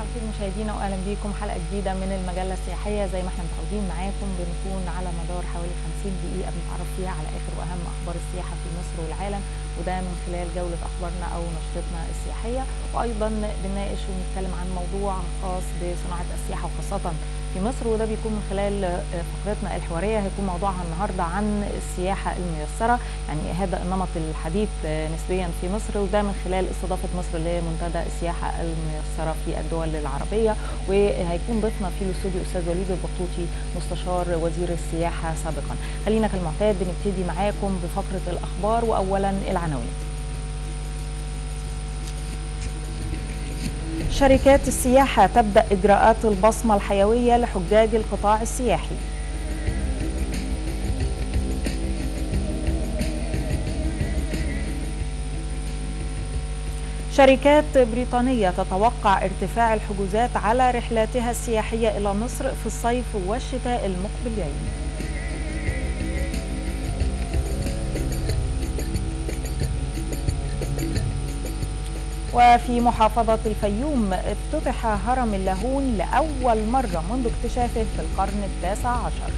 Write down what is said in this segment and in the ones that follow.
الخير مشاهدينا واهلا بيكم حلقه جديده من المجله السياحيه زي ما احنا متعودين معاكم بنكون على مدار حوالي 50 دقيقه بنتعرف فيها على اخر واهم اخبار السياحه في مصر والعالم وده من خلال جوله اخبارنا او نشرتنا السياحيه وايضا بنناقش ونتكلم عن موضوع خاص بصناعه السياحه وخاصه في مصر وده بيكون من خلال فقرتنا الحواريه هيكون موضوعها النهارده عن السياحه الميسره يعني هذا النمط الحديث نسبيا في مصر وده من خلال استضافه مصر لمنتدى السياحه الميسره في الدول العربيه وهيكون ضيفنا في الاستوديو استاذ وليد البطوطي مستشار وزير السياحه سابقا خلينا كالمعتاد بنبتدي معاكم بفقره الاخبار واولا العناوين شركات السياحة تبدأ إجراءات البصمة الحيوية لحجاج القطاع السياحي شركات بريطانية تتوقع ارتفاع الحجوزات على رحلاتها السياحية إلى مصر في الصيف والشتاء المقبلين وفي محافظة الفيوم افتتح هرم اللاهون لأول مرة منذ اكتشافه في القرن التاسع عشر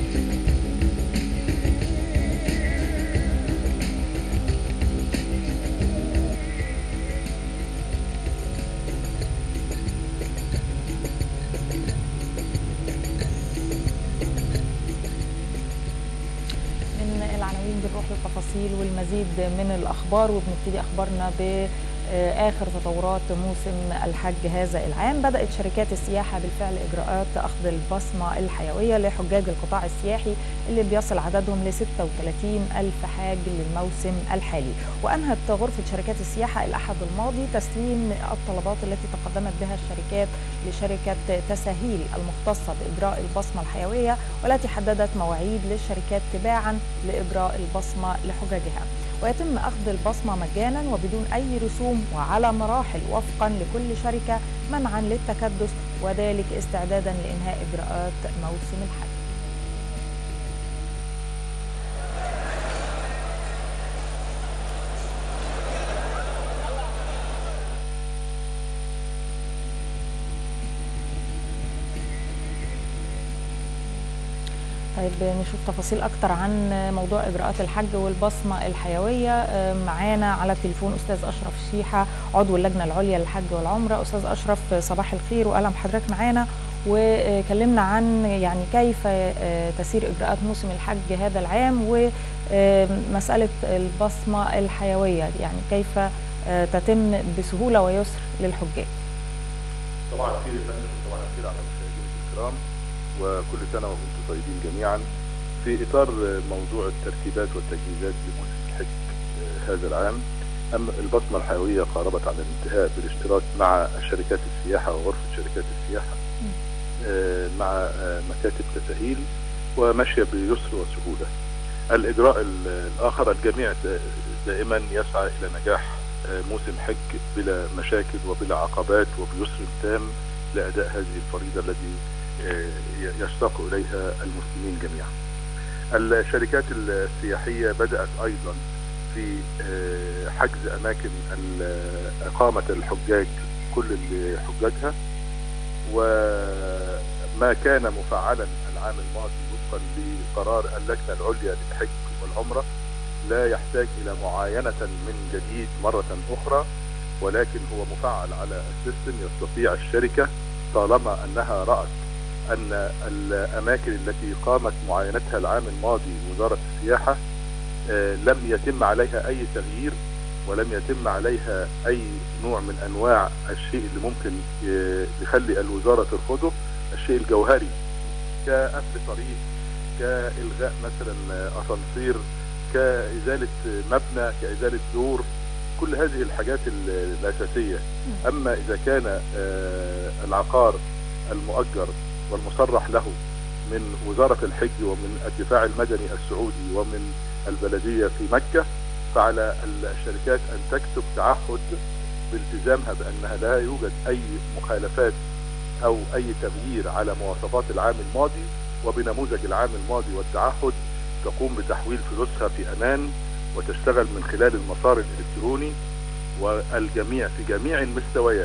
من العناوين بنروح للتفاصيل والمزيد من الأخبار وبنبتدي أخبارنا ب اخر تطورات موسم الحج هذا العام بدات شركات السياحه بالفعل اجراءات اخذ البصمه الحيويه لحجاج القطاع السياحي اللي بيصل عددهم ل 36 الف حاج للموسم الحالي وانهت غرفه شركات السياحه الاحد الماضي تسليم الطلبات التي تقدمت بها الشركات لشركه تساهيل المختصه باجراء البصمه الحيويه والتي حددت مواعيد للشركات تباعا لاجراء البصمه لحجاجها ويتم أخذ البصمة مجانا وبدون أي رسوم وعلى مراحل وفقا لكل شركة منعا للتكدس وذلك استعدادا لإنهاء إجراءات موسم الحج طيب نشوف تفاصيل اكتر عن موضوع اجراءات الحج والبصمه الحيويه معانا على التليفون استاذ اشرف شيحه عضو اللجنه العليا للحج والعمره استاذ اشرف صباح الخير واهلا بحضرتك معانا وكلمنا عن يعني كيف تسير اجراءات موسم الحج هذا العام ومساله البصمه الحيويه يعني كيف تتم بسهوله ويسر للحجاج طبعا الخير طبعا الخير على المشاهدين الكرام وكل سنه وانتم طيبين جميعا في اطار موضوع الترتيبات والتجهيزات لموسم الحج هذا العام أم البصمه الحيويه قاربت على الانتهاء بالاشتراك مع شركات السياحه وغرفه شركات السياحه مع مكاتب تسهيل وماشيه بيسر وسهوله. الاجراء الاخر الجميع دائما يسعى الى نجاح موسم حج بلا مشاكل وبلا عقبات وبيسر تام لاداء هذه الفريضه التي يشتاق اليها المسلمين جميعا. الشركات السياحيه بدات ايضا في حجز اماكن اقامه الحجاج كل حجاجها وما كان مفعلا العام الماضي وفقا لقرار اللجنه العليا للحج والعمره لا يحتاج الى معاينه من جديد مره اخرى ولكن هو مفعل على السيستم يستطيع الشركه طالما انها رات ان الاماكن التي قامت معاينتها العام الماضي وزاره السياحه لم يتم عليها اي تغيير ولم يتم عليها اي نوع من انواع الشيء اللي ممكن يخلي الوزاره ترفضه الشيء الجوهري كقفل طريق كالغاء مثلا اسانسير كازاله مبنى كازاله دور كل هذه الحاجات الاساسيه اما اذا كان العقار المؤجر والمصرح له من وزاره الحج ومن الدفاع المدني السعودي ومن البلديه في مكه فعلى الشركات ان تكتب تعهد بالتزامها بانها لا يوجد اي مخالفات او اي تغيير على مواصفات العام الماضي وبنموذج العام الماضي والتعهد تقوم بتحويل فلوسها في امان وتشتغل من خلال المسار الالكتروني والجميع في جميع المستويات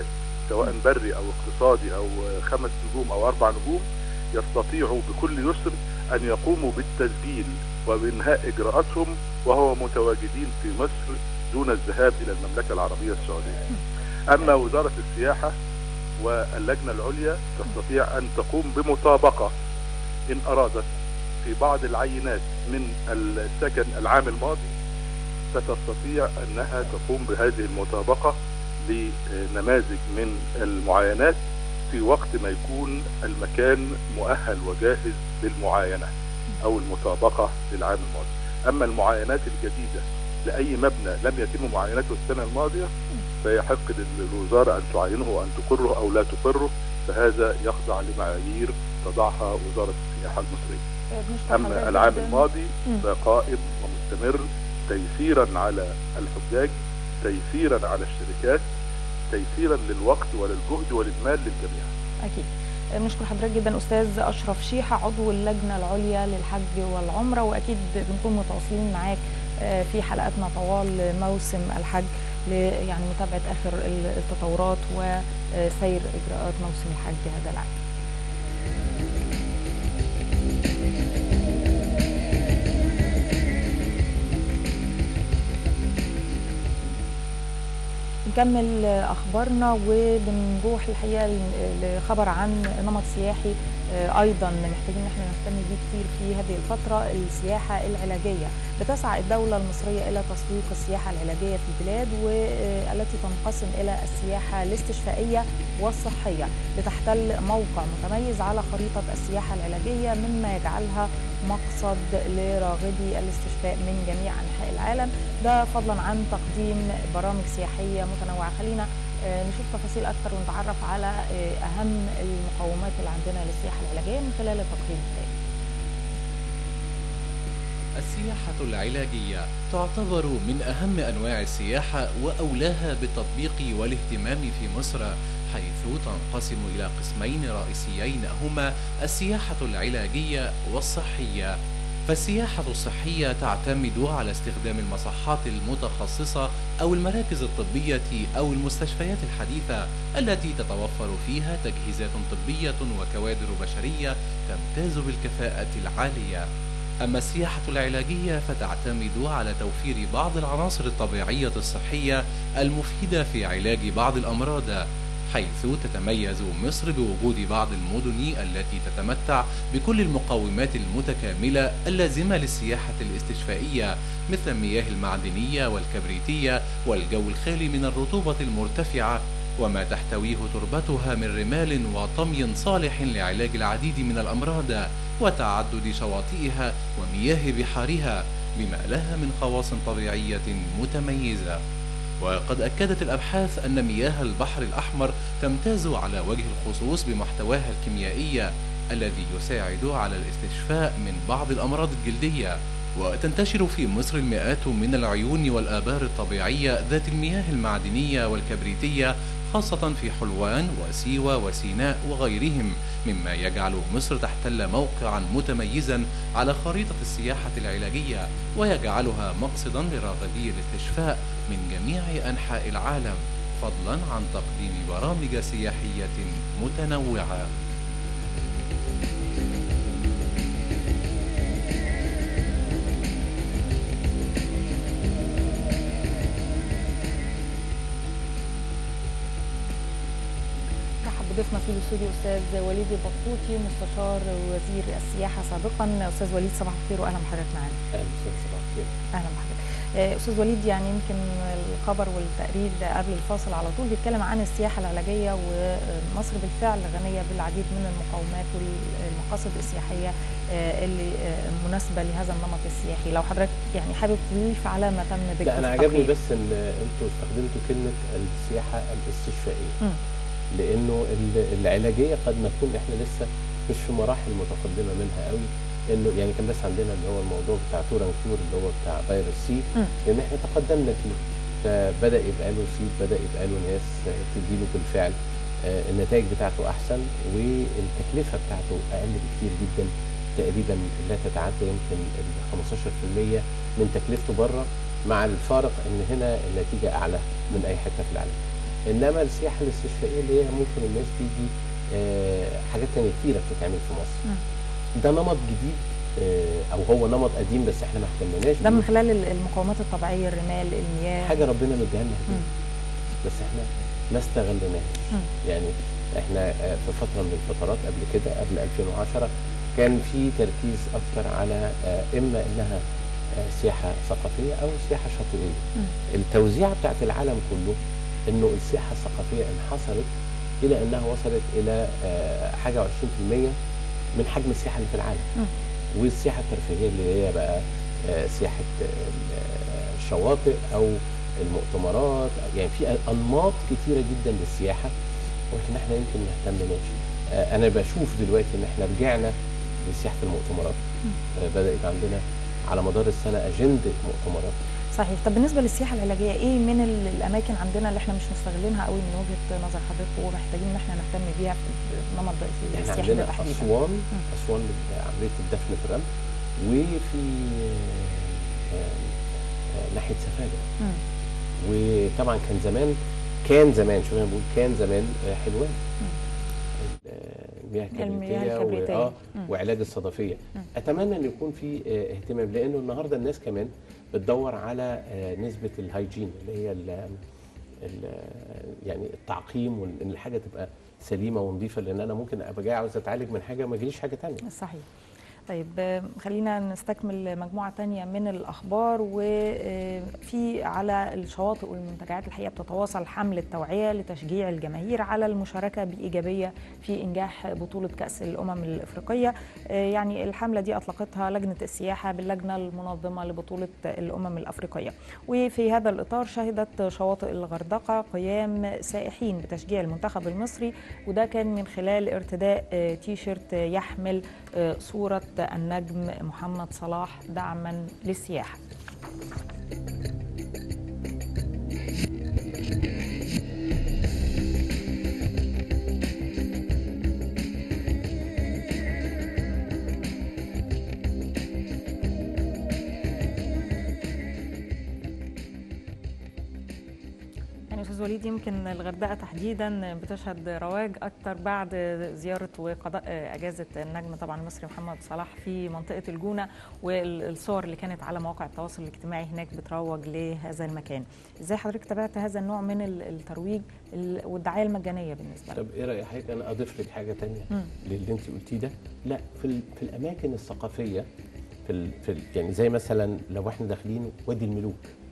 سواء بري او اقتصادي او خمس نجوم او اربع نجوم يستطيعوا بكل يسر ان يقوموا بالتسجيل وبانهاء اجراءاتهم وهو متواجدين في مصر دون الذهاب الى المملكه العربيه السعوديه. اما وزاره السياحه واللجنه العليا تستطيع ان تقوم بمطابقه ان ارادت في بعض العينات من السكن العام الماضي ستستطيع انها تقوم بهذه المطابقه لنماذج من المعاينات في وقت ما يكون المكان مؤهل وجاهز للمعاينه او المطابقه للعام الماضي. اما المعاينات الجديده لاي مبنى لم يتم معاينته السنه الماضيه فيحق للوزاره ان تعاينه وان تقره او لا تقره فهذا يخضع لمعايير تضعها وزاره السياحه المصريه. اما العام الماضي فقائم ومستمر تيسيرا على الحجاج تيسيرا على الشركات تيسيرا للوقت وللجهد وللمال للجميع. اكيد. نشكر حضرتك جدا استاذ اشرف شيحه عضو اللجنه العليا للحج والعمره واكيد بنكون متواصلين معاك في حلقاتنا طوال موسم الحج يعني متابعه اخر التطورات وسير اجراءات موسم الحج هذا العام. نكمل اخبارنا وبنروح الحقيقه لخبر عن نمط سياحي ايضا محتاجين ان احنا نهتم بيه كتير في هذه الفتره السياحه العلاجيه بتسعى الدوله المصريه الى تسويق السياحه العلاجيه في البلاد والتي تنقسم الى السياحه الاستشفائيه والصحيه لتحتل موقع متميز على خريطه السياحه العلاجيه مما يجعلها مقصد لراغبي الاستشفاء من جميع انحاء العالم ده فضلا عن تقديم برامج سياحيه متنوعه خلينا نشوف تفاصيل اكثر ونتعرف على اهم المقومات اللي عندنا للسياحه العلاجيه من خلال التقييم التالي السياحة العلاجية تعتبر من أهم أنواع السياحة وأولاها بالتطبيق والاهتمام في مصر حيث تنقسم إلى قسمين رئيسيين هما السياحة العلاجية والصحية فالسياحة الصحية تعتمد على استخدام المصحات المتخصصة أو المراكز الطبية أو المستشفيات الحديثة التي تتوفر فيها تجهيزات طبية وكوادر بشرية تمتاز بالكفاءة العالية أما السياحة العلاجية فتعتمد على توفير بعض العناصر الطبيعية الصحية المفيدة في علاج بعض الأمراض حيث تتميز مصر بوجود بعض المدن التي تتمتع بكل المقومات المتكاملة اللازمة للسياحة الاستشفائية مثل المياه المعدنية والكبريتية والجو الخالي من الرطوبة المرتفعة وما تحتويه تربتها من رمال وطمي صالح لعلاج العديد من الأمراض وتعدد شواطئها ومياه بحارها بما لها من خواص طبيعية متميزة وقد أكدت الأبحاث أن مياه البحر الأحمر تمتاز على وجه الخصوص بمحتواها الكيميائي الذي يساعد على الاستشفاء من بعض الأمراض الجلدية وتنتشر في مصر المئات من العيون والآبار الطبيعية ذات المياه المعدنية والكبريتية خاصة في حلوان وسيوة وسيناء وغيرهم مما يجعل مصر تحتل موقعا متميزا على خريطة السياحة العلاجية ويجعلها مقصدا لراغبي الاستشفاء من جميع أنحاء العالم فضلا عن تقديم برامج سياحية متنوعة ضيفنا في الاستوديو استاذ وليد البطوطي مستشار وزير السياحه سابقا استاذ وليد صباح الخير واهلا بحضرتك معانا اهلا استاذ صباح الخير اهلا بحضرتك استاذ وليد يعني يمكن الخبر والتقرير قبل الفاصل على طول بيتكلم عن السياحه العلاجيه ومصر بالفعل غنيه بالعديد من المقومات والمقاصد السياحيه اللي مناسبه لهذا النمط السياحي لو حضرتك يعني حابب تضيف على ما تم لا انا عجبني بس ان انتوا استخدمتوا كلمه السياحه الاستشفائيه م. لانه العلاجيه قد نكون احنا لسه مش في مراحل متقدمه منها قوي انه يعني كان بس عندنا اللي هو الموضوع بتاع تورانكيور اللي هو بتاع فيروس سي لان احنا تقدمنا فيه فبدا يبقى له سيد بدا يبقى له ناس تديله بالفعل النتائج بتاعته احسن والتكلفه بتاعته اقل بكتير جدا تقريبا لا تتعدى يمكن ال 15% من تكلفته بره مع الفارق ان هنا النتيجه اعلى من اي حته في العالم. انما السياحه الاستشفائيه اللي هي ممكن الناس تيجي آه، حاجات تانية كتيره بتتعمل في مصر مم. ده نمط جديد آه، او هو نمط قديم بس احنا ما اهتمناش ده من بيه. خلال ال- المقومات الطبيعيه الرمال المياه حاجه ربنا مديها لنا مم. هدية. بس احنا ما استغلناهاش مم. يعني احنا آه، في فتره من الفترات قبل كده قبل 2010 كان في تركيز اكتر على آه، اما انها آه، سياحه ثقافيه او سياحه شاطئيه مم. التوزيع بتاعت العالم كله انه السياحه الثقافيه انحصرت الى انها وصلت الى آه، حاجه و20% من حجم السياحه اللي في العالم مم. والسياحه الترفيهيه اللي هي بقى آه، سياحه آه، الشواطئ او المؤتمرات يعني في انماط كتيره جدا للسياحه ولكن احنا يمكن ما اهتمناش آه، انا بشوف دلوقتي ان احنا رجعنا لسياحه المؤتمرات آه، بدات عندنا على مدار السنه اجنده مؤتمرات صحيح طب بالنسبه للسياحه العلاجيه ايه من ال- الاماكن عندنا اللي احنا مش مستغلينها قوي من وجهه نظر حضرتك ومحتاجين ان احنا نهتم بيها في نمط احنا السياحه عندنا ده تحديدا اسوان اسوان عمليه الدفن في الرمل وفي آه، آه، ناحيه سفاجه مم. وطبعا كان زمان كان زمان شو بقول كان زمان آه، حلوان ال- المياه المياه الكبريتيه الكبريتية. و- آه مم. وعلاج الصدفيه مم. اتمنى ان يكون في آه، اهتمام لانه النهارده الناس كمان بتدور على آه، نسبه الهايجين اللي هي ال ال يعني التعقيم وان الحاجه تبقى سليمه ونظيفه لان انا ممكن ابقى جاي عاوز اتعالج من حاجه ما يجيليش حاجه تانية صحيح طيب آه، خلينا نستكمل مجموعة تانية من الأخبار وفي على الشواطئ والمنتجعات الحقيقة بتتواصل حملة توعية لتشجيع الجماهير على المشاركة بإيجابية في إنجاح بطولة كأس الأمم الإفريقية آه، يعني الحملة دي أطلقتها لجنة السياحة باللجنة المنظمة لبطولة الأمم الأفريقية وفي هذا الإطار شهدت شواطئ الغردقة قيام سائحين بتشجيع المنتخب المصري وده كان من خلال ارتداء آه، تيشيرت يحمل آه، صورة النجم محمد صلاح دعما للسياحة يعني استاذ وليد يمكن الغردقه تحديدا بتشهد رواج اكتر بعد زياره وقضاء اجازه النجم طبعا المصري محمد صلاح في منطقه الجونه والصور اللي كانت على مواقع التواصل الاجتماعي هناك بتروج لهذا المكان ازاي حضرتك تابعت هذا النوع من ال- الترويج ال- والدعايه المجانيه بالنسبه لك طب ايه رايك حضرتك انا اضيف لك حاجه تانية مم. للي انت قلتيه ده لا في ال- في الاماكن الثقافيه في ال في ال يعني زي مثلا لو احنا داخلين وادي الملوك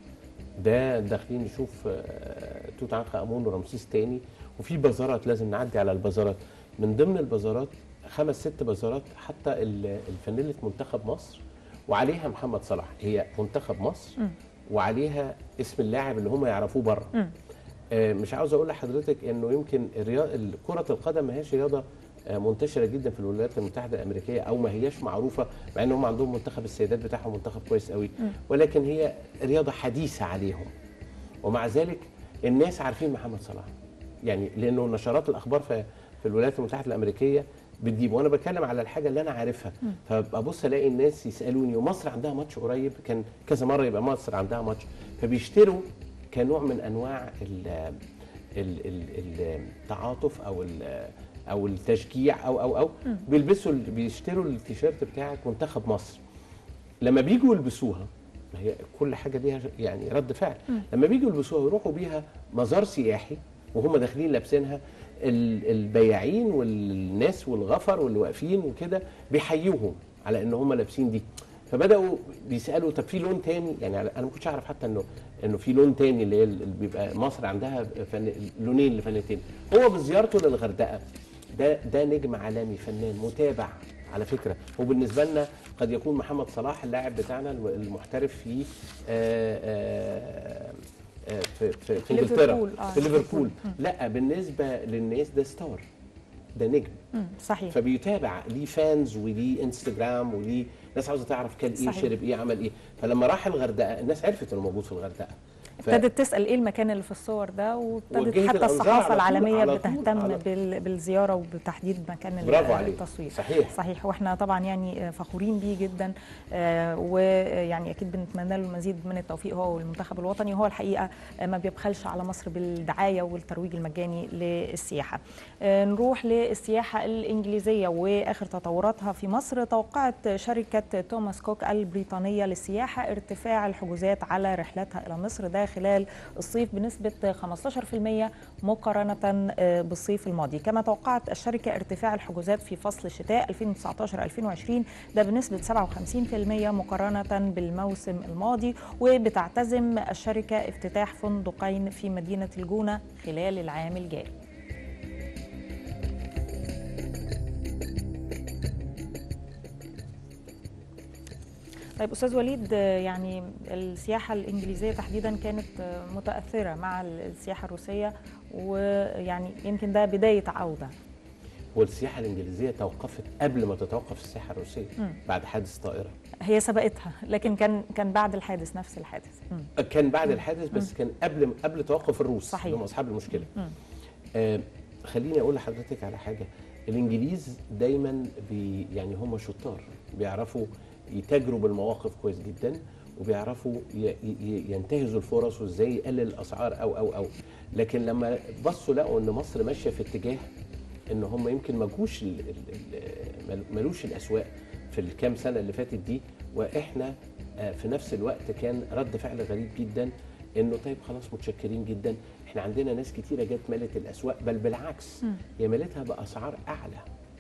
ده داخلين نشوف آه، توت عنخ امون ورمسيس تاني وفي بازارات لازم نعدي على البازارات من ضمن البازارات خمس ست بازارات حتى ال- الفانيله منتخب مصر وعليها محمد صلاح هي منتخب مصر مم. وعليها اسم اللاعب اللي هم يعرفوه بره مم. آه، مش عاوز اقول لحضرتك انه يمكن الرياضه كره القدم ما هياش رياضه آه، منتشره جدا في الولايات المتحده الامريكيه او ما هياش معروفه مع ان هم عندهم منتخب السيدات بتاعهم منتخب كويس قوي ولكن هي رياضه حديثه عليهم ومع ذلك الناس عارفين محمد صلاح يعني لانه نشرات الاخبار في في الولايات المتحده الامريكيه بتجيب وانا بتكلم على الحاجه اللي انا عارفها فببص الاقي الناس يسالوني ومصر عندها ماتش قريب كان كذا مره يبقى مصر عندها ماتش فبيشتروا كنوع من انواع ال ال- ال- التعاطف او ال- او التشجيع او او او بيلبسوا ال- بيشتروا التيشيرت بتاعك منتخب مصر لما بيجوا يلبسوها ما هي كل حاجه ليها يعني رد فعل لما بيجوا يلبسوها ويروحوا بيها مزار سياحي وهم داخلين لابسينها ال- البياعين والناس والغفر واللي واقفين وكده بيحيوهم على ان هم لابسين دي فبداوا بيسالوا طب في لون تاني يعني انا ما كنتش اعرف حتى انه انه في لون تاني اللي هي اللي بيبقى مصر عندها فن لونين لفنانتين هو بزيارته للغردقه ده ده نجم عالمي فنان متابع على فكره وبالنسبه لنا قد يكون محمد صلاح اللاعب بتاعنا المحترف في آه، آه، آه، في في, في انجلترا ليفربول، آه، في ليفربول ليفربول. لا بالنسبه للناس ده ستار ده نجم مم. صحيح فبيتابع ليه فانز وليه انستجرام وليه ناس عاوزه تعرف كان ايه صحيح. شرب ايه عمل ايه فلما راح الغردقه الناس عرفت انه موجود في الغردقه ابتدت تسال ايه المكان اللي في الصور ده وابتدت وجهت حتى الأنظار الصحافه على طول- العالميه على طول- بتهتم على- بال- بالزياره وبتحديد مكان ال- برافو عليك التصوير صحيح صحيح واحنا طبعا يعني فخورين بيه جدا آه، ويعني اكيد بنتمنى له المزيد من التوفيق هو والمنتخب الوطني وهو الحقيقه آه، ما بيبخلش على مصر بالدعايه والترويج المجاني للسياحه. آه، نروح للسياحه الانجليزيه واخر تطوراتها في مصر توقعت شركه توماس كوك البريطانيه للسياحه ارتفاع الحجوزات على رحلاتها الى مصر ده خلال الصيف بنسبه 15% مقارنه آه، بالصيف الماضي، كما توقعت الشركه ارتفاع الحجوزات في فصل الشتاء 2019-2020 ده بنسبه 57% مقارنه بالموسم الماضي وبتعتزم الشركه افتتاح فندقين في مدينه الجونه خلال العام الجاري. طيب استاذ وليد آه، يعني السياحه الانجليزيه تحديدا كانت آه، متاثره مع السياحه الروسيه ويعني يمكن ده بدايه عوده والسياحه الانجليزيه توقفت قبل ما تتوقف السياحه الروسيه مم. بعد حادث طائره هي سبقتها لكن كان كان بعد الحادث نفس الحادث مم. كان بعد الحادث بس كان قبل قبل توقف الروس صحيح. اللي هم اصحاب المشكله مم. آه خليني اقول لحضرتك على حاجه الانجليز دايما بي يعني هم شطار بيعرفوا يتاجروا بالمواقف كويس جدا وبيعرفوا ي- ي- ينتهزوا الفرص وازاي يقلل الاسعار او او او لكن لما بصوا لقوا ان مصر ماشيه في اتجاه ان هم يمكن ما جوش ال- ال- ال- ملوش الاسواق في الكام سنه اللي فاتت دي واحنا آه، في نفس الوقت كان رد فعل غريب جدا انه طيب خلاص متشكرين جدا احنا عندنا ناس كتيره جت ملت الاسواق بل بالعكس هي ملتها باسعار اعلى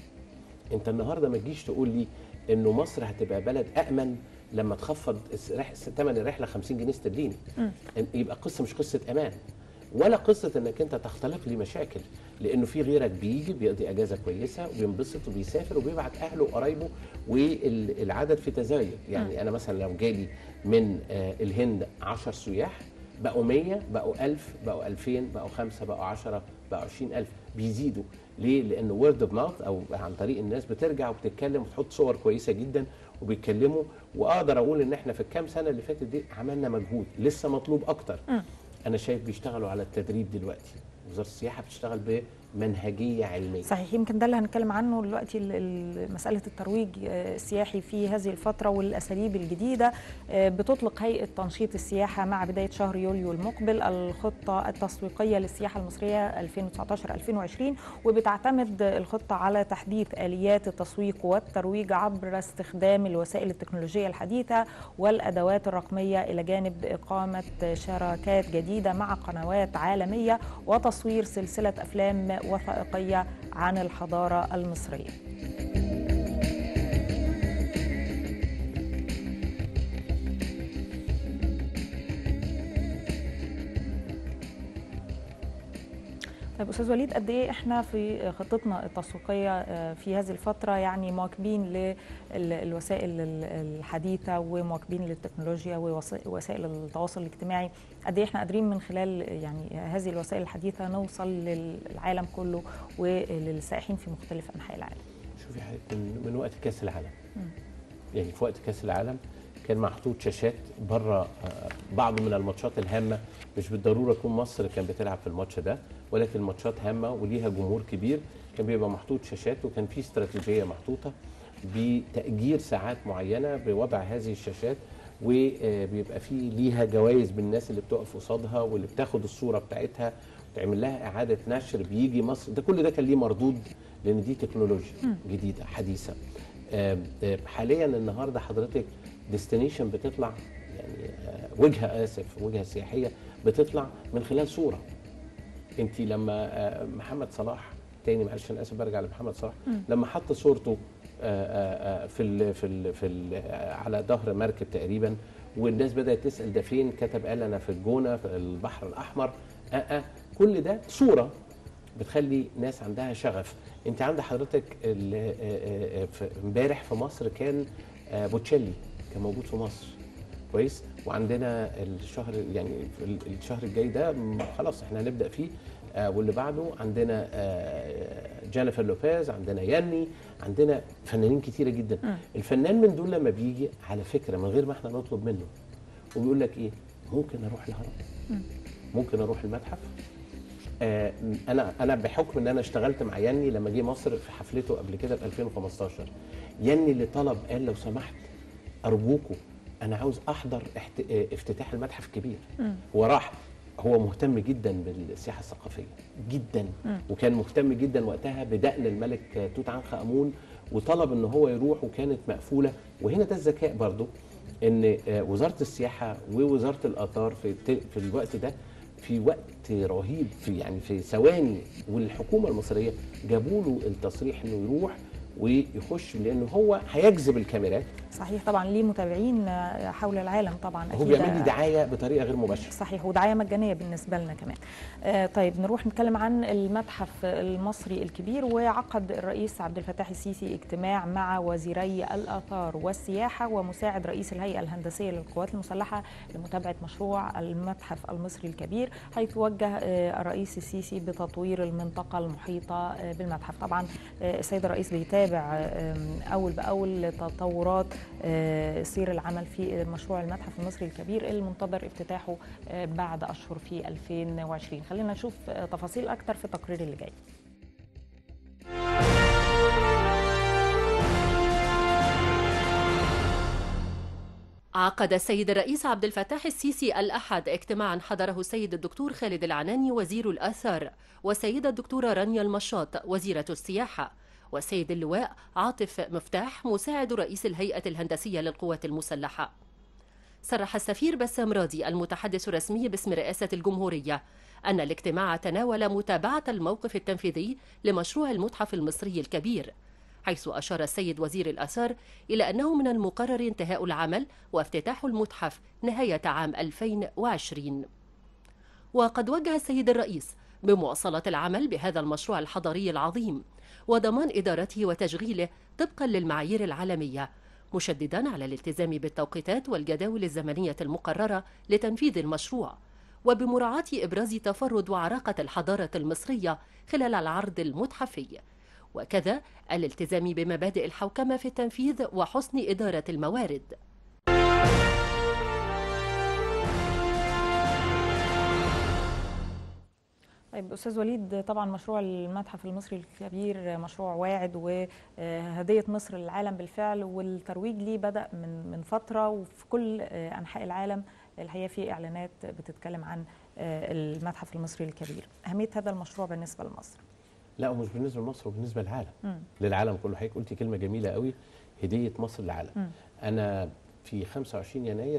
انت النهارده ما تجيش تقول لي انه مصر هتبقى بلد امن لما تخفض الس- رح- ثمن الرحله 50 جنيه استرليني إن- يبقى قصه مش قصه امان ولا قصه انك انت تختلق لي مشاكل لانه في غيرك بيجي بيقضي اجازه كويسه وبينبسط وبيسافر وبيبعت اهله وقرايبه والعدد في تزايد يعني انا مثلا لو جالي من آه، الهند 10 سياح بقوا 100 بقوا 1000 بقوا 2000 بقوا 5 بقوا 10 بقوا 20000 بيزيدوا ليه؟ لأن وورد اوف ماوث أو عن طريق الناس بترجع وبتتكلم وتحط صور كويسة جدا وبيتكلموا وأقدر أقول إن إحنا في الكام سنة اللي فاتت دي عملنا مجهود لسه مطلوب أكتر أنا شايف بيشتغلوا على التدريب دلوقتي وزارة السياحة بتشتغل بمنهجية علمية صحيح يمكن ده اللي هنتكلم عنه دلوقتي ال- ال- مسألة الترويج آه، السياحي في هذه الفترة والأساليب الجديدة آه، بتطلق هيئة تنشيط السياحة مع بداية شهر يوليو المقبل الخطة التسويقية للسياحة المصرية 2019-2020 وبتعتمد الخطة على تحديث آليات التسويق والترويج عبر استخدام الوسائل التكنولوجية الحديثة والأدوات الرقمية إلى جانب إقامة شراكات جديدة مع قنوات عالمية وتصوير سلسلة أفلام وثائقية عن الحضارة المصرية طيب استاذ وليد قد ايه احنا في خطتنا التسويقيه آه، في هذه الفتره يعني مواكبين للوسائل الحديثه ومواكبين للتكنولوجيا ووسائل التواصل الاجتماعي قد ايه احنا قادرين من خلال يعني هذه الوسائل الحديثه نوصل للعالم كله وللسائحين في مختلف انحاء العالم شوفي حضرتك من, من وقت كاس العالم يعني في وقت كاس العالم كان محطوط شاشات بره آه، بعض من الماتشات الهامه مش بالضروره تكون مصر كان بتلعب في الماتش ده ولكن ماتشات هامه وليها جمهور كبير كان بيبقى محطوط شاشات وكان في استراتيجيه محطوطه بتاجير ساعات معينه بوضع هذه الشاشات وبيبقى في ليها جوائز بالناس اللي بتقف قصادها واللي بتاخد الصوره بتاعتها وتعمل لها اعاده نشر بيجي مصر ده كل ده كان ليه مردود لان دي تكنولوجيا جديده حديثه آم، آم، حاليا النهارده حضرتك ديستنيشن بتطلع يعني آه، وجهه اسف وجهه سياحيه بتطلع من خلال صوره انت لما آه، محمد صلاح تاني معلش انا اسف برجع لمحمد صلاح لما حط صورته آه، آه، آه، في ال في ال في ال آه، على ظهر مركب تقريبا والناس بدات تسال ده فين كتب قال انا في الجونه في البحر الاحمر آه آه كل ده صوره بتخلي ناس عندها شغف انت عند حضرتك ال- آه، آه، آه، في- امبارح في مصر كان آه، بوتشيلي كان موجود في مصر كويس وعندنا الشهر يعني في ال- الشهر الجاي ده م- خلاص احنا هنبدا فيه آه واللي بعده عندنا آه جينيفر لوبيز عندنا ياني عندنا فنانين كتيره جدا الفنان من دول لما بيجي على فكره من غير ما احنا نطلب منه وبيقول لك ايه ممكن اروح الهرم ممكن اروح المتحف آه انا انا بحكم ان انا اشتغلت مع يني لما جه مصر في حفلته قبل كده في 2015 يني اللي طلب قال لو سمحت ارجوكوا انا عاوز احضر احت... آه، افتتاح المتحف الكبير هو راح هو مهتم جدا بالسياحه الثقافيه جدا وكان مهتم جدا وقتها بدقن الملك توت عنخ امون وطلب ان هو يروح وكانت مقفوله وهنا ده الذكاء برضو ان آه، وزاره السياحه ووزاره الاثار في الت- في الوقت ده في وقت رهيب في يعني في ثواني والحكومه المصريه جابوا له التصريح انه يروح ويخش لانه هو هيجذب الكاميرات صحيح طبعا ليه متابعين آه، حول العالم طبعا هو بيعمل لي آه، دعايه بطريقه غير مباشره صحيح ودعايه مجانيه بالنسبه لنا كمان. آه طيب نروح نتكلم عن المتحف المصري الكبير وعقد الرئيس عبد الفتاح السيسي اجتماع مع وزيري الاثار والسياحه ومساعد رئيس الهيئه الهندسيه للقوات المسلحه لمتابعه مشروع المتحف المصري الكبير حيث وجه آه الرئيس السيسي بتطوير المنطقه المحيطه آه بالمتحف. طبعا آه السيد الرئيس بيتابع آه اول باول تطورات آه، سير العمل في مشروع المتحف المصري الكبير اللي منتظر افتتاحه آه، بعد اشهر في 2020 خلينا نشوف آه، تفاصيل اكتر في التقرير اللي جاي عقد السيد الرئيس عبد الفتاح السيسي الأحد اجتماعا حضره السيد الدكتور خالد العناني وزير الآثار والسيدة الدكتورة رانيا المشاط وزيرة السياحة والسيد اللواء عاطف مفتاح مساعد رئيس الهيئة الهندسية للقوات المسلحة صرح السفير بسام راضي المتحدث الرسمي باسم رئاسة الجمهورية أن الاجتماع تناول متابعة الموقف التنفيذي لمشروع المتحف المصري الكبير حيث أشار السيد وزير الآثار إلى أنه من المقرر انتهاء العمل وافتتاح المتحف نهاية عام 2020 وقد وجه السيد الرئيس بمواصلة العمل بهذا المشروع الحضاري العظيم وضمان إدارته وتشغيله طبقا للمعايير العالمية مشددا على الالتزام بالتوقيتات والجداول الزمنية المقررة لتنفيذ المشروع وبمراعاة إبراز تفرد وعراقة الحضارة المصرية خلال العرض المتحفي وكذا الالتزام بمبادئ الحوكمة في التنفيذ وحسن إدارة الموارد طيب استاذ وليد طبعا مشروع المتحف المصري الكبير مشروع واعد وهديه مصر للعالم بالفعل والترويج ليه بدا من من فتره وفي كل انحاء العالم الحقيقه في اعلانات بتتكلم عن المتحف المصري الكبير اهميه هذا المشروع بالنسبه لمصر لا ومش بالنسبه لمصر وبالنسبه للعالم مم. للعالم كله حضرتك قلتي كلمه جميله قوي هديه مصر للعالم مم. انا في 25 يناير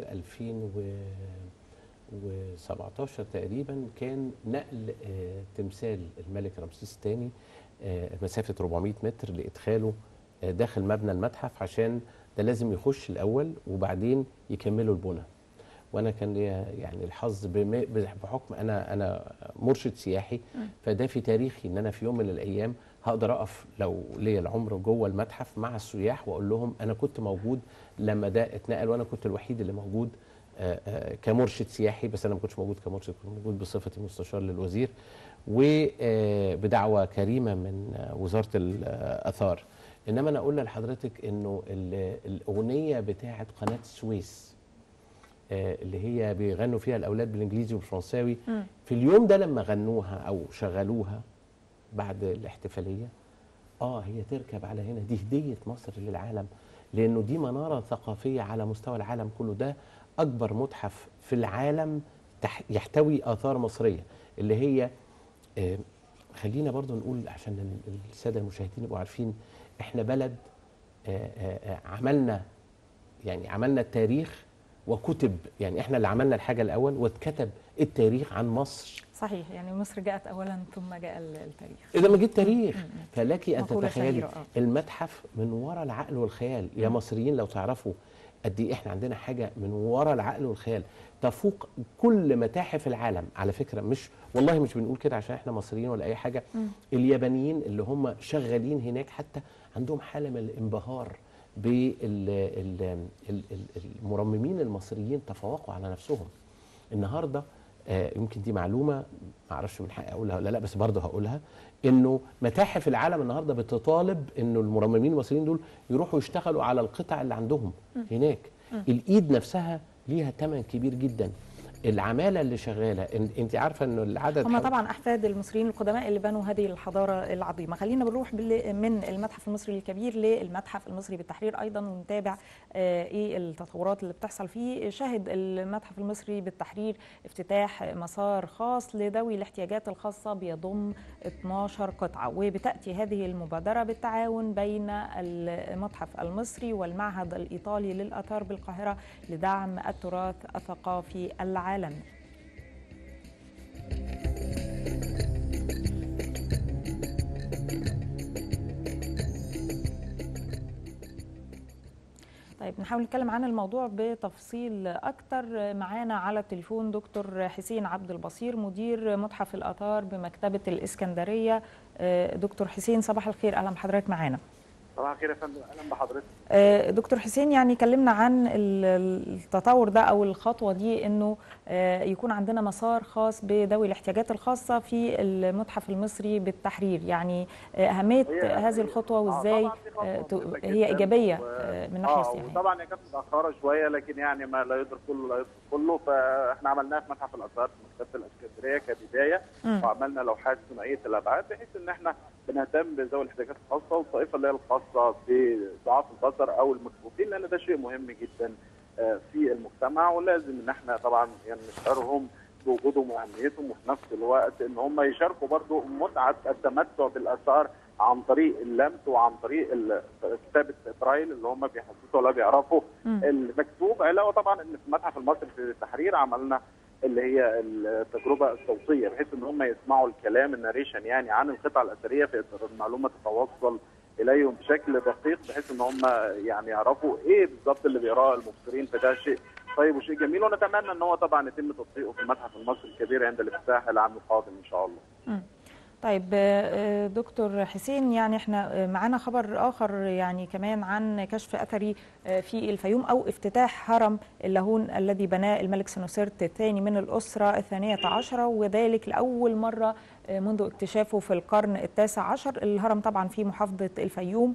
2017 تقريبا كان نقل آه، تمثال الملك رمسيس الثاني آه، مسافه 400 متر لادخاله آه، داخل مبنى المتحف عشان ده لازم يخش الاول وبعدين يكملوا البنى وانا كان ليا يعني الحظ بما- بحكم انا انا مرشد سياحي فده في تاريخي ان انا في يوم من الايام هقدر اقف لو ليا العمر جوه المتحف مع السياح واقول لهم انا كنت موجود لما ده اتنقل وانا كنت الوحيد اللي موجود آه، آه، كمرشد سياحي بس انا ما كنتش موجود كمرشد كنت موجود بصفتي مستشار للوزير وبدعوه كريمه من آه، وزاره الاثار انما انا اقول لحضرتك انه ال- الاغنيه بتاعه قناه السويس آه، اللي هي بيغنوا فيها الاولاد بالانجليزي والفرنساوي مم. في اليوم ده لما غنوها او شغلوها بعد الاحتفاليه اه هي تركب على هنا دي هديه مصر للعالم لانه دي مناره ثقافيه على مستوى العالم كله ده اكبر متحف في العالم تح يحتوي اثار مصريه اللي هي آه خلينا برضو نقول عشان ال- الساده المشاهدين يبقوا عارفين احنا بلد آه آه آه عملنا يعني عملنا التاريخ وكتب يعني احنا اللي عملنا الحاجه الاول واتكتب التاريخ عن مصر صحيح يعني مصر جاءت اولا ثم جاء ال- التاريخ اذا ما جه التاريخ فلك ان مقولة تتخيلي شهيرة، آه. المتحف من وراء العقل والخيال يا مصريين لو تعرفوا قد ايه احنا عندنا حاجه من وراء العقل والخيال تفوق كل متاحف العالم على فكره مش والله مش بنقول كده عشان احنا مصريين ولا اي حاجه اليابانيين اللي هم شغالين هناك حتى عندهم حاله من الانبهار بالمرممين المصريين تفوقوا على نفسهم النهارده آه، يمكن دي معلومه ما اعرفش من حقي اقولها ولا لا بس برضه هقولها انه متاحف العالم النهارده بتطالب انه المرممين المصريين دول يروحوا يشتغلوا على القطع اللي عندهم هناك الايد نفسها ليها ثمن كبير جدا العماله اللي شغاله إن- انت عارفه انه العدد هم حوالي- طبعا احفاد المصريين القدماء اللي بنوا هذه الحضاره العظيمه خلينا بنروح بال- من المتحف المصري الكبير للمتحف المصري بالتحرير ايضا ونتابع آه، ايه التطورات اللي بتحصل فيه شهد المتحف المصري بالتحرير افتتاح مسار خاص لذوي الاحتياجات الخاصه بيضم 12 قطعه وبتاتي هذه المبادره بالتعاون بين المتحف المصري والمعهد الايطالي للاثار بالقاهره لدعم التراث الثقافي العالمي طيب نحاول نتكلم عن الموضوع بتفصيل اكتر معانا على التليفون دكتور حسين عبد البصير مدير متحف الاثار بمكتبه الاسكندريه آه، دكتور حسين صباح الخير اهلا بحضرتك معانا صباح الخير يا فندم اهلا بحضرتك آه، دكتور حسين يعني كلمنا عن ال- التطور ده او الخطوه دي انه آه، يكون عندنا مسار خاص بذوي الاحتياجات الخاصه في المتحف المصري بالتحرير يعني آه، اهميه هي- هذه هي- الخطوه آه، وازاي طبعاً دي خطوة آه، ت- مهمة هي جداً ايجابيه و- آه، من ناحيه اه سياحيه وطبعا هي كانت متاخره شويه لكن يعني ما لا يدرك كله لا يدرك كله فاحنا عملناها في متحف الاثار في مكتبه الاسكندريه كبدايه مم. وعملنا لوحات ثنائيه الابعاد بحيث ان احنا بنهتم بذوي الاحتياجات الخاصه والطائفه اللي هي الخاصه بضعاف البصر او المكفوفين لان ده شيء مهم جدا آه، في المجتمع ولازم ان احنا طبعا يعني نشعرهم بوجودهم واهميتهم وفي نفس الوقت ان هم يشاركوا برضو متعه التمتع بالاثار عن طريق اللمس وعن طريق ال- كتابه برايل اللي هم بيحسسوا ولا بيعرفوا مم. المكتوب علاوه طبعا ان في المتحف المصري في التحرير عملنا اللي هي التجربه الصوتيه بحيث ان هم يسمعوا الكلام الناريشن يعني عن القطع الاثريه فيقدر المعلومه تتوصل اليهم بشكل دقيق بحيث ان هم يعني يعرفوا ايه بالظبط اللي بيقراه المبصرين فده شيء طيب وشيء جميل ونتمنى ان هو طبعا يتم تطبيقه في المتحف المصري الكبير عند الافتتاح العام القادم ان شاء الله. مم. طيب آه، دكتور حسين يعني احنا آه، معانا خبر اخر يعني كمان عن كشف اثري آه، في الفيوم او افتتاح هرم اللاهون الذي بناه الملك سنوسرت الثاني من الاسره الثانيه عشره وذلك لاول مره آه، منذ اكتشافه في القرن التاسع عشر الهرم طبعا في محافظه الفيوم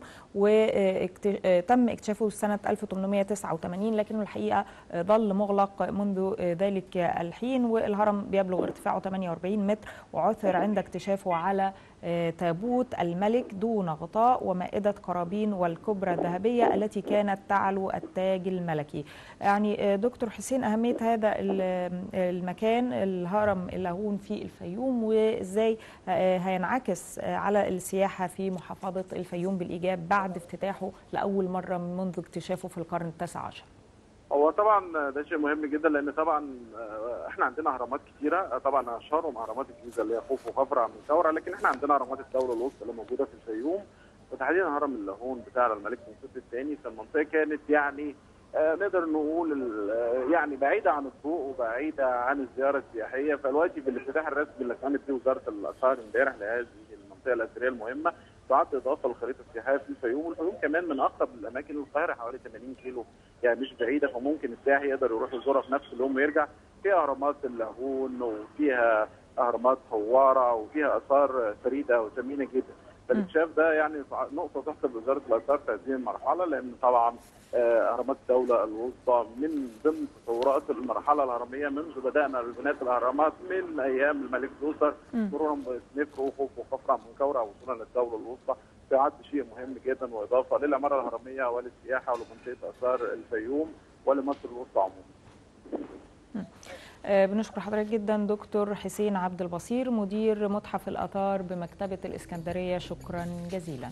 وتم اكتشافه سنه 1889 لكنه الحقيقه آه، ظل مغلق منذ آه، ذلك الحين والهرم بيبلغ ارتفاعه 48 متر وعثر عند اكتشافه على آه، تابوت الملك دون غطاء ومائدة قرابين والكبرى الذهبية التي كانت تعلو التاج الملكي يعني آه، دكتور حسين أهمية هذا ال- المكان الهرم اللاهون في الفيوم وإزاي آه، هينعكس آه، على السياحة في محافظة الفيوم بالإيجاب بعد افتتاحه لأول مرة منذ اكتشافه في القرن التاسع عشر هو طبعا ده شيء مهم جدا لان طبعا آه، احنا عندنا اهرامات كتيره آه، طبعا اشهرهم اهرامات الجيزه اللي هي خوف وخفرع من ثوره لكن احنا عندنا اهرامات الدوله الوسطى اللي موجوده في الفيوم وتحديدا هرم اللاهون بتاع الملك منصور الثاني فالمنطقه كانت يعني آه، نقدر نقول ال- آه، يعني بعيده عن الضوء وبعيده عن الزياره السياحيه فالوقت بالافتتاح الرسمي اللي قامت به وزاره الاثار امبارح لهذه المنطقه الاثريه المهمه تعد اضافه للخريطه السياحيه في الفيوم والفيوم كمان من اقرب الاماكن للقاهره حوالي 80 كيلو يعني مش بعيده فممكن السائح يقدر يروح يزورها في نفس اليوم ويرجع فيها اهرامات اللاهون وفيها اهرامات حواره وفيها اثار فريده وثمينه جدا فالاكتشاف ده يعني نقطه تحسب لوزاره الاثار في هذه المرحله لان طبعا آه، اهرامات الدوله الوسطى من ضمن تطورات المرحله الهرميه منذ بدانا ببناء الاهرامات من ايام الملك زوسر مم. مرورا بسنفر وخوف وخفرع من كورع وصولا للدوله الوسطى فيعد شيء مهم جدا واضافه للعماره الهرميه وللسياحه ولمنطقه اثار الفيوم ولمصر الوسطى عموما. آه، بنشكر حضرتك جدا دكتور حسين عبد البصير مدير متحف الآثار بمكتبة الإسكندرية شكرا جزيلا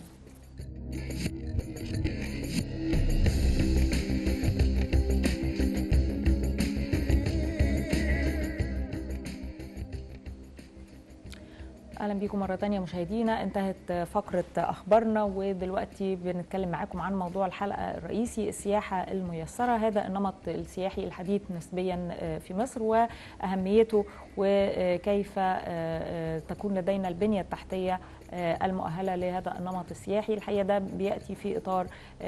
اهلا بيكم مره تانية مشاهدينا انتهت فقره اخبارنا ودلوقتي بنتكلم معاكم عن موضوع الحلقه الرئيسي السياحه الميسره هذا النمط السياحي الحديث نسبيا في مصر واهميته وكيف تكون لدينا البنيه التحتيه المؤهله لهذا النمط السياحي الحقيقه ده بياتي في اطار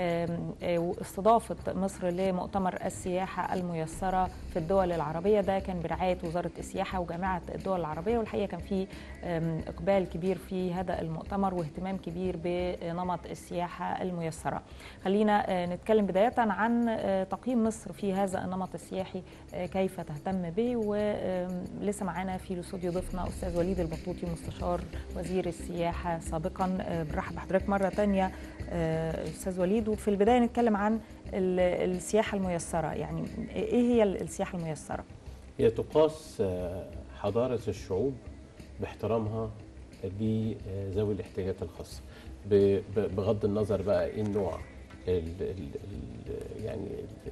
استضافه مصر لمؤتمر السياحه الميسره في الدول العربيه ده كان برعايه وزاره السياحه وجامعه الدول العربيه والحقيقه كان في اقبال كبير في هذا المؤتمر واهتمام كبير بنمط السياحه الميسره خلينا نتكلم بدايه عن تقييم مصر في هذا النمط السياحي كيف تهتم به ولسه معانا في الاستوديو ضيفنا استاذ وليد البطوطي مستشار وزير السياحه سابقا بنرحب بحضرتك مره ثانيه استاذ وليد وفي البدايه نتكلم عن السياحه الميسره يعني ايه هي السياحه الميسره هي تقاس حضاره الشعوب باحترامها لذوي الاحتياجات الخاصه بغض النظر بقى ايه النوع ال ال يعني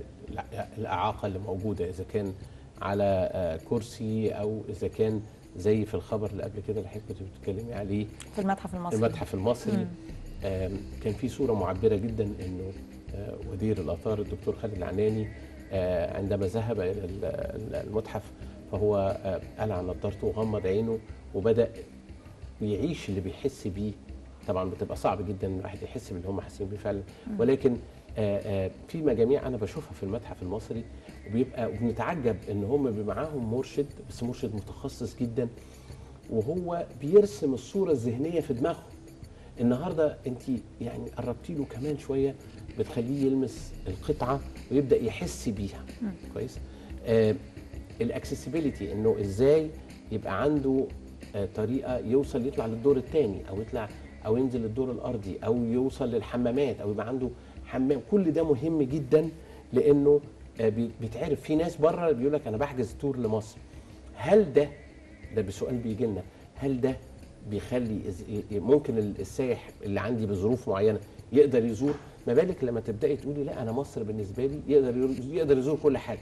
الاعاقه اللي موجوده اذا كان على كرسي او اذا كان زي في الخبر اللي قبل كده اللي حضرتك كنت بتتكلمي عليه في المتحف المصري المتحف المصري كان في صوره معبره جدا انه وزير الاثار الدكتور خالد العناني عندما ذهب الى المتحف فهو قلع نظارته وغمض عينه وبدا يعيش اللي بيحس بيه طبعا بتبقى صعب جدا ان الواحد يحس باللي هم حاسين بيه فعلا ولكن في مجاميع انا بشوفها في المتحف المصري وبيبقى وبنتعجب ان هم بيبقى معاهم مرشد بس مرشد متخصص جدا وهو بيرسم الصوره الذهنيه في دماغه النهارده انت يعني قربتي له كمان شويه بتخليه يلمس القطعه ويبدا يحس بيها كويس آه الاكسسبيليتي انه ازاي يبقى عنده آه طريقه يوصل يطلع للدور الثاني او يطلع او ينزل للدور الارضي او يوصل للحمامات او يبقى عنده حمام كل ده مهم جدا لانه آه بيتعرف في ناس بره بيقول لك انا بحجز تور لمصر هل ده ده بسؤال بيجي لنا هل ده بيخلي ممكن السائح اللي عندي بظروف معينه يقدر يزور ما بالك لما تبداي تقولي لا انا مصر بالنسبه لي يقدر يقدر يزور كل حاجه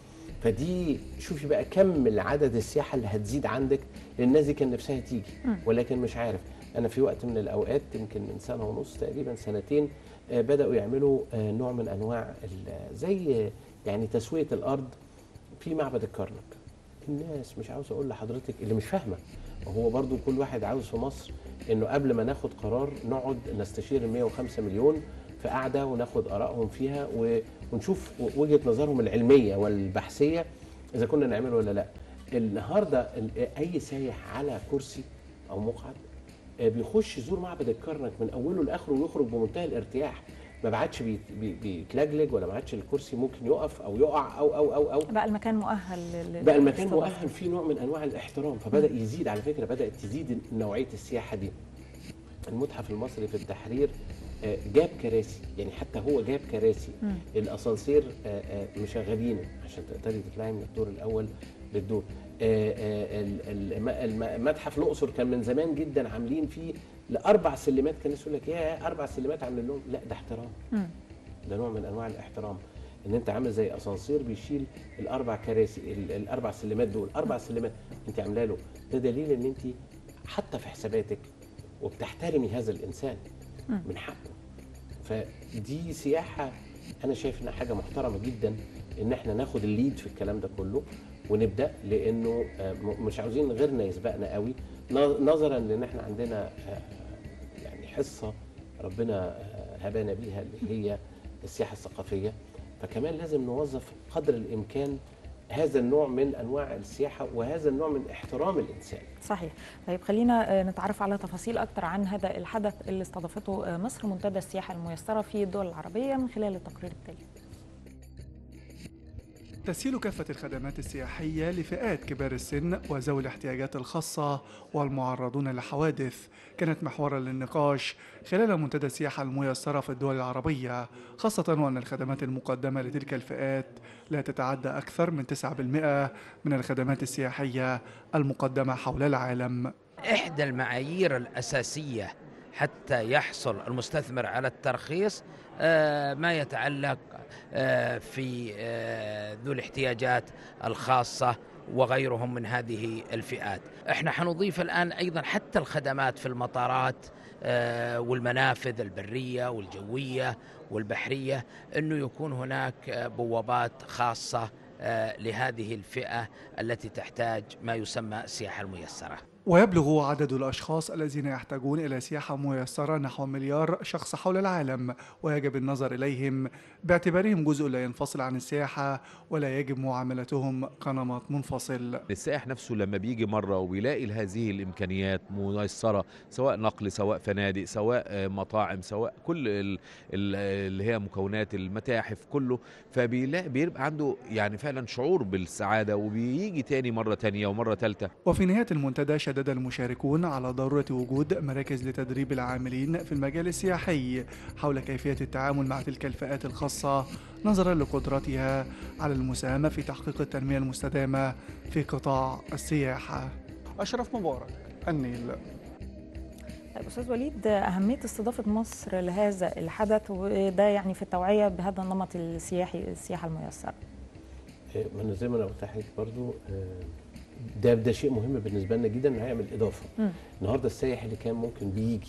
فدي شوفي بقى كم العدد السياحه اللي هتزيد عندك لان الناس دي كان نفسها تيجي ولكن مش عارف انا في وقت من الاوقات يمكن من سنه ونص تقريبا سنتين بداوا يعملوا نوع من انواع زي يعني تسويه الارض في معبد الكرنك الناس مش عاوز اقول لحضرتك اللي مش فاهمه هو برضو كل واحد عاوز في مصر انه قبل ما ناخد قرار نقعد نستشير ال 105 مليون في قعده وناخد ارائهم فيها ونشوف وجهه نظرهم العلميه والبحثيه اذا كنا نعمله ولا لا. النهارده اي سايح على كرسي او مقعد بيخش يزور معبد الكرنك من اوله لاخره ويخرج بمنتهى الارتياح ما بعدش بيتلجلج ولا ما عادش الكرسي ممكن يقف او يقع او او او او بقى المكان مؤهل بقى المكان مؤهل فيه نوع من انواع الاحترام فبدا يزيد على فكره بدات تزيد نوعيه السياحه دي المتحف المصري في التحرير جاب كراسي يعني حتى هو جاب كراسي الاسانسير مشغلينه عشان تقدري تطلعي من الدور الاول للدور المتحف الاقصر كان من زمان جدا عاملين فيه لاربع سلمات كان الناس يقول لك يا اربع سلمات عاملين لهم لا ده احترام ده نوع من انواع الاحترام ان انت عامل زي اسانسير بيشيل الاربع كراسي الاربع سلمات دول اربع سلمات انت عامله له ده دليل ان انت حتى في حساباتك وبتحترمي هذا الانسان من حقه فدي سياحه انا شايف انها حاجه محترمه جدا ان احنا ناخد الليد في الكلام ده كله ونبدا لانه مش عاوزين غيرنا يسبقنا قوي نظرا لان احنا عندنا يعني حصه ربنا هبانا بيها اللي هي السياحه الثقافيه فكمان لازم نوظف قدر الامكان هذا النوع من انواع السياحه وهذا النوع من احترام الانسان. صحيح. طيب خلينا نتعرف على تفاصيل اكثر عن هذا الحدث اللي استضافته مصر منتدى السياحه الميسره في الدول العربيه من خلال التقرير التالي. تسهيل كافة الخدمات السياحية لفئات كبار السن وذوي الاحتياجات الخاصة والمعرضون لحوادث كانت محورا للنقاش خلال منتدى السياحة الميسرة في الدول العربية خاصة وأن الخدمات المقدمة لتلك الفئات لا تتعدى أكثر من 9% من الخدمات السياحية المقدمة حول العالم إحدى المعايير الأساسية حتى يحصل المستثمر على الترخيص ما يتعلق في ذو الاحتياجات الخاصة وغيرهم من هذه الفئات احنا حنضيف الآن أيضا حتى الخدمات في المطارات والمنافذ البرية والجوية والبحرية أنه يكون هناك بوابات خاصة لهذه الفئة التي تحتاج ما يسمى السياحة الميسرة ويبلغ عدد الأشخاص الذين يحتاجون إلى سياحة ميسرة نحو مليار شخص حول العالم ويجب النظر إليهم باعتبارهم جزء لا ينفصل عن السياحة ولا يجب معاملتهم كنمط منفصل السائح نفسه لما بيجي مرة وبيلاقي هذه الإمكانيات ميسرة سواء نقل سواء فنادق سواء آه، مطاعم سواء كل ال- ال- اللي هي مكونات المتاحف كله فبيلاقي بيبقى عنده يعني فعلا شعور بالسعادة وبيجي تاني مرة تانية ومرة تالتة وفي نهاية المنتدى شدد المشاركون على ضرورة وجود مراكز لتدريب العاملين في المجال السياحي حول كيفية التعامل مع تلك الفئات الخاصة نظرا لقدرتها على المساهمة في تحقيق التنمية المستدامة في قطاع السياحة أشرف مبارك النيل طيب استاذ وليد اهميه استضافه مصر لهذا الحدث وده يعني في التوعيه بهذا النمط السياحي السياحه الميسره آه، ما انا زي ما انا قلت لحضرتك برضو آه، ده ده شيء مهم بالنسبه لنا جدا انه هيعمل اضافه مم. النهارده السائح اللي كان ممكن بيجي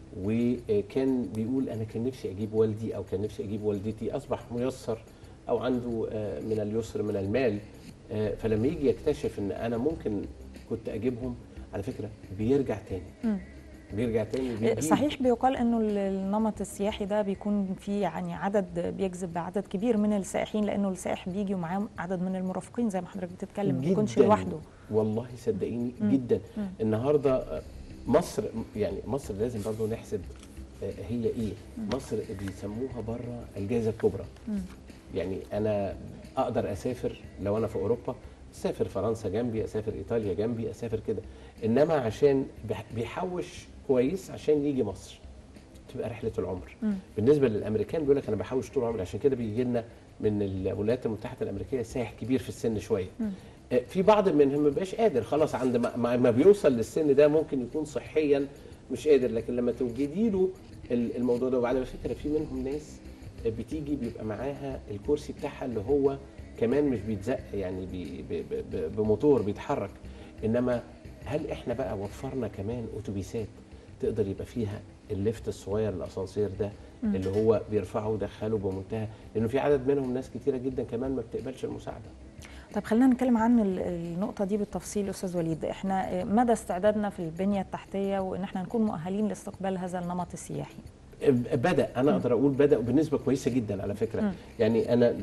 وكان بيقول انا كان نفسي اجيب والدي او كان نفسي اجيب والدتي اصبح ميسر او عنده آه، من اليسر من المال آه، فلما يجي يكتشف ان انا ممكن كنت اجيبهم على فكره بيرجع تاني مم. بيرجع تاني بيجيب. صحيح بيقال انه ال- النمط السياحي ده بيكون فيه يعني عدد بيجذب عدد كبير من السائحين لانه السائح بيجي ومعاه عدد من المرافقين زي ما حضرتك بتتكلم ما بيكونش جداً. لوحده والله صدقيني مم. جدا مم. النهارده آه، مصر يعني مصر لازم برضو نحسب آه، هي ايه مصر بيسموها بره الجائزه الكبرى مم. يعني انا اقدر اسافر لو انا في اوروبا اسافر فرنسا جنبي اسافر ايطاليا جنبي اسافر كده انما عشان بح- بيحوش كويس عشان يجي مصر تبقى رحله العمر مم. بالنسبه للامريكان بيقول لك انا بحوش طول عمري عشان كده بيجي لنا من الولايات المتحده الامريكيه سائح كبير في السن شويه مم. آه، في بعض منهم ما بيبقاش قادر خلاص عند ما, ما- ما بيوصل للسن ده ممكن يكون صحيا مش قادر لكن لما توجدي له ال- الموضوع ده وعلى فكره في منهم ناس آه، بتيجي بيبقى معاها الكرسي بتاعها اللي هو كمان مش بيتزق يعني بي ب- ب- ب- بموتور بيتحرك انما هل احنا بقى وفرنا كمان اتوبيسات تقدر يبقى فيها الليفت الصغير الاسانسير ده مم. اللي هو بيرفعه ويدخله بمنتهى لانه في عدد منهم ناس كتيره جدا كمان ما بتقبلش المساعده طب خلينا نتكلم عن ال- النقطة دي بالتفصيل أستاذ وليد احنا مدى استعدادنا في البنية التحتية وإن احنا نكون مؤهلين لاستقبال هذا النمط السياحي بدا انا اقدر اقول بدا بنسبه كويسه جدا على فكره مم. يعني انا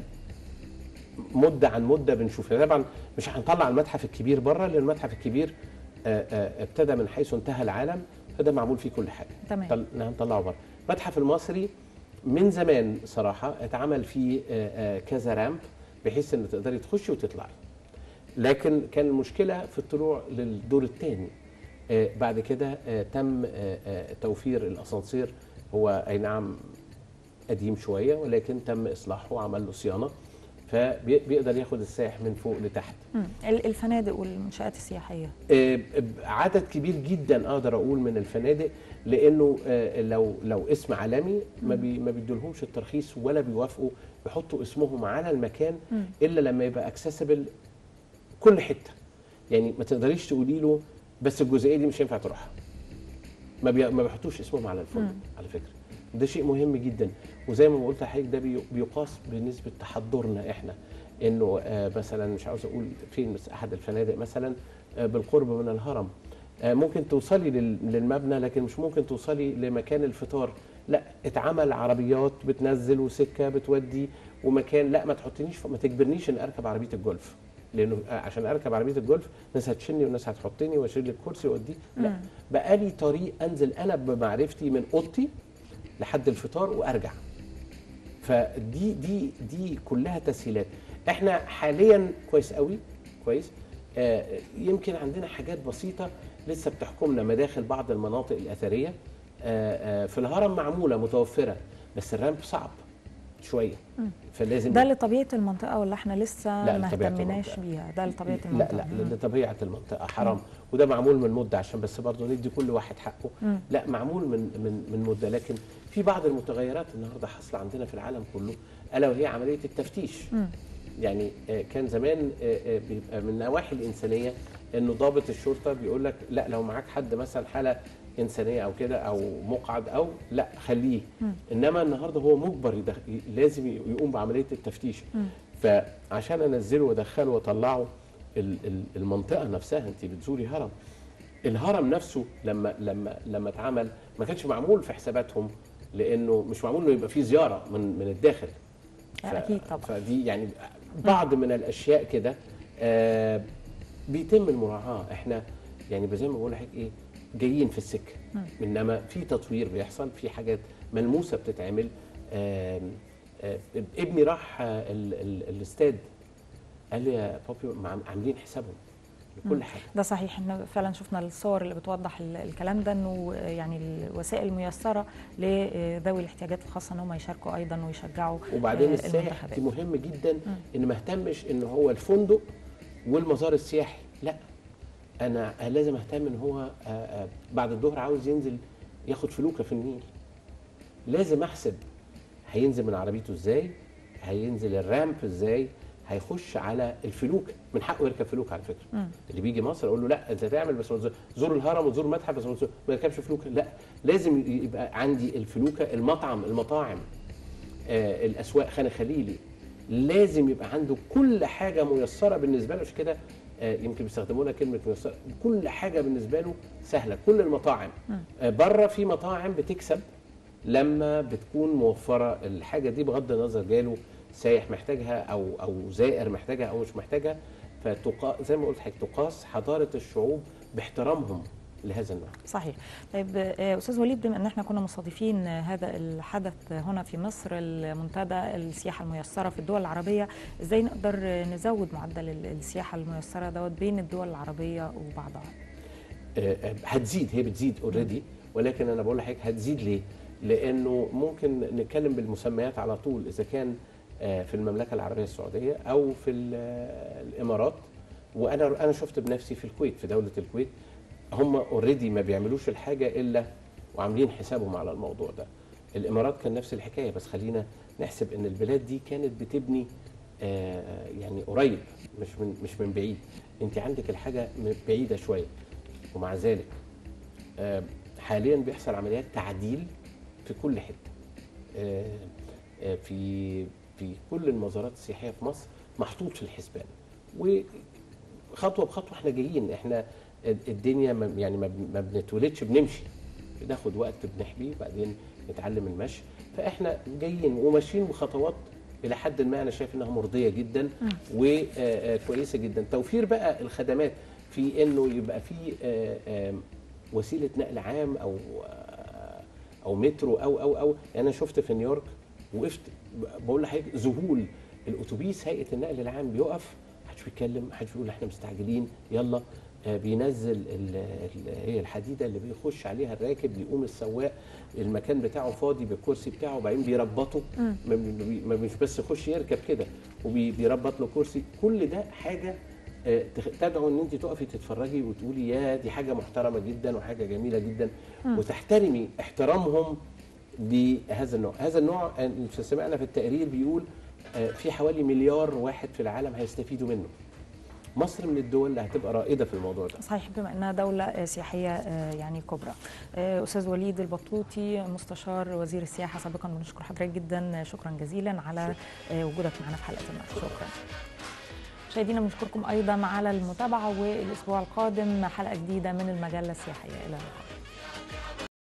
مده عن مده بنشوفها طبعا مش هنطلع المتحف الكبير بره لان المتحف الكبير آه، آه، ابتدى من حيث انتهى العالم فده معمول فيه كل حاجه تمام. طل- هنطلعه بره المتحف المصري من زمان صراحه اتعمل فيه آه، آه، كذا رامب بحيث ان تقدري تخشي وتطلعي لكن كان المشكله في الطلوع للدور الثاني بعد كده آه، تم آه، آه، توفير الاسانسير هو اي نعم قديم شويه ولكن تم اصلاحه وعمل له صيانه فبيقدر ياخد السائح من فوق لتحت مم. ال- الفنادق والمنشآت السياحية آه، عدد كبير جدا اقدر اقول من الفنادق لانه آه، لو لو اسم عالمي ما بي ما بيدولهمش الترخيص ولا بيوافقوا يحطوا اسمهم على المكان مم. الا لما يبقى اكسسبل كل حته يعني ما تقدريش تقولي له بس الجزئيه دي مش هينفع تروحها ما بي... ما بيحطوش اسمهم على الفندق مم. على فكره ده شيء مهم جدا وزي ما قلت لحضرتك ده بي... بيقاس بنسبه تحضرنا احنا انه آه مثلا مش عاوز اقول فين بس احد الفنادق مثلا آه بالقرب من الهرم آه ممكن توصلي لل... للمبنى لكن مش ممكن توصلي لمكان الفطار لا اتعمل عربيات بتنزل وسكه بتودي ومكان لا ما تحطنيش ما تجبرنيش ان اركب عربيه الجولف لانه آه، عشان اركب عربيه الجولف ناس هتشني وناس هتحطني واشيل لي الكرسي واوديه لا مم. بقى لي طريق انزل انا بمعرفتي من اوضتي لحد الفطار وارجع فدي دي دي كلها تسهيلات احنا حاليا كويس قوي كويس آه يمكن عندنا حاجات بسيطه لسه بتحكمنا مداخل بعض المناطق الاثريه آه آه في الهرم معموله متوفره بس الرامب صعب شويه مم. فلازم ده لطبيعة المنطقة ولا احنا لسه لا، ما لطبيعة اهتمناش المنطقة. بيها ده لطبيعة لا المنطقة لا مم. لان طبيعه المنطقه حرام وده معمول من مده عشان بس برضه ندي كل واحد حقه مم. لا معمول من من من مده لكن في بعض المتغيرات النهارده حاصله عندنا في العالم كله الا وهي عمليه التفتيش مم. يعني آه، كان زمان آه، آه، بيبقى من النواحي الانسانيه انه ضابط الشرطه بيقول لك لا لو معاك حد مثلا حاله انسانيه او كده او مقعد او لا خليه مم. انما النهارده هو مجبر يدخ- لازم يقوم بعمليه التفتيش مم. فعشان انزله وادخله واطلعه ال- ال- المنطقه نفسها انت بتزوري هرم الهرم نفسه لما لما لما اتعمل ما كانش معمول في حساباتهم لانه مش معمول انه يبقى فيه زياره من من الداخل اكيد طبعا فدي يعني بعض من الاشياء كده آه بيتم المراعاه احنا يعني زي ما بقول لحضرتك ايه جايين في السكه انما في تطوير بيحصل في حاجات ملموسه بتتعمل آه آه ابني راح آه ال- ال- الاستاد قال لي يا بابي مع- عاملين حسابهم لكل حاجه ده صحيح احنا فعلا شفنا الصور اللي بتوضح ال- الكلام ده انه يعني الوسائل ميسره لذوي الاحتياجات الخاصه ان هم يشاركوا ايضا ويشجعوا وبعدين آه، السائح المنتخبات. دي مهم جدا ان ما اهتمش ان هو الفندق والمزار السياحي لا انا لازم اهتم ان هو آه، آه، بعد الظهر عاوز ينزل ياخد فلوكه في النيل لازم احسب هينزل من عربيته ازاي هينزل الرامب ازاي هيخش على الفلوكه من حقه يركب فلوكه على فكره اللي بيجي مصر اقول له لا انت تعمل بس ما تزور- زور الهرم وزور المتحف بس ما تزور- ما يركبش فلوكه لا لازم يبقى عندي الفلوكه المطعم المطاعم آه، الاسواق خان خليلي لازم يبقى عنده كل حاجه ميسره بالنسبه له عشان كده آه، يمكن بيستخدمونا كلمه ميسره كل حاجه بالنسبه له سهله كل المطاعم آه، بره في مطاعم بتكسب لما بتكون موفره الحاجه دي بغض النظر جاله سايح محتاجها او او زائر محتاجها او مش محتاجها فتقا زي ما قلت حضرتك تقاس حضاره الشعوب باحترامهم لهذا النوع صحيح طيب آه، استاذ وليد بما ان احنا كنا مستضيفين آه، هذا الحدث هنا في مصر المنتدى السياحه الميسره في الدول العربيه ازاي نقدر آه، نزود معدل ال- السياحه الميسره دوت بين الدول العربيه وبعضها آه، آه، هتزيد هي بتزيد اوريدي ولكن انا بقول لحضرتك هتزيد ليه؟ لانه ممكن نتكلم بالمسميات على طول اذا كان آه، في المملكه العربيه السعوديه او في ال- آه، الامارات وانا انا شفت بنفسي في الكويت في دوله الكويت هم اوريدي ما بيعملوش الحاجه الا وعاملين حسابهم على الموضوع ده الامارات كان نفس الحكايه بس خلينا نحسب ان البلاد دي كانت بتبني آه، يعني قريب مش من مش من بعيد انت عندك الحاجه من بعيده شويه ومع ذلك آه، حاليا بيحصل عمليات تعديل في كل حته آه، آه، في في كل المزارات السياحيه في مصر محطوط في الحسبان وخطوه بخطوه احنا جايين احنا الدنيا ما- يعني ما بن- ما بنتولدش بنمشي بناخد وقت بنحبيه وبعدين نتعلم المشي فاحنا جايين وماشيين بخطوات الى حد ما انا شايف انها مرضيه جدا وكويسه جدا توفير بقى الخدمات في انه يبقى في آه، آه، وسيله نقل عام او آه، او مترو او او او يعني انا شفت في نيويورك وقفت ب- بقول لحضرتك ذهول الاتوبيس هيئه النقل العام بيقف محدش بيتكلم محدش بيقول احنا مستعجلين يلا آه، بينزل ال- ال- هي الحديده اللي بيخش عليها الراكب بيقوم السواق المكان بتاعه فاضي بالكرسي بتاعه وبعدين بيربطه ما بي- ما مش بس يخش يركب كده وبيربط له كرسي كل ده حاجه آه، تخ- تدعو ان انت تقفي تتفرجي وتقولي يا دي حاجه محترمه جدا وحاجه جميله جدا وتحترمي احترامهم بهذا النوع هذا النوع آه، سمعنا في التقرير بيقول آه، في حوالي مليار واحد في العالم هيستفيدوا منه مصر من الدول اللي هتبقى رائده في الموضوع ده صحيح بما انها دوله آه، سياحيه آه، يعني كبرى آه، استاذ وليد البطوطي مستشار وزير السياحه سابقا بنشكر حضرتك جدا آه، شكرا جزيلا على آه، وجودك معنا في حلقه النهارده شكرا مشاهدينا بنشكركم ايضا على المتابعه والاسبوع القادم حلقه جديده من المجله السياحيه الى اللقاء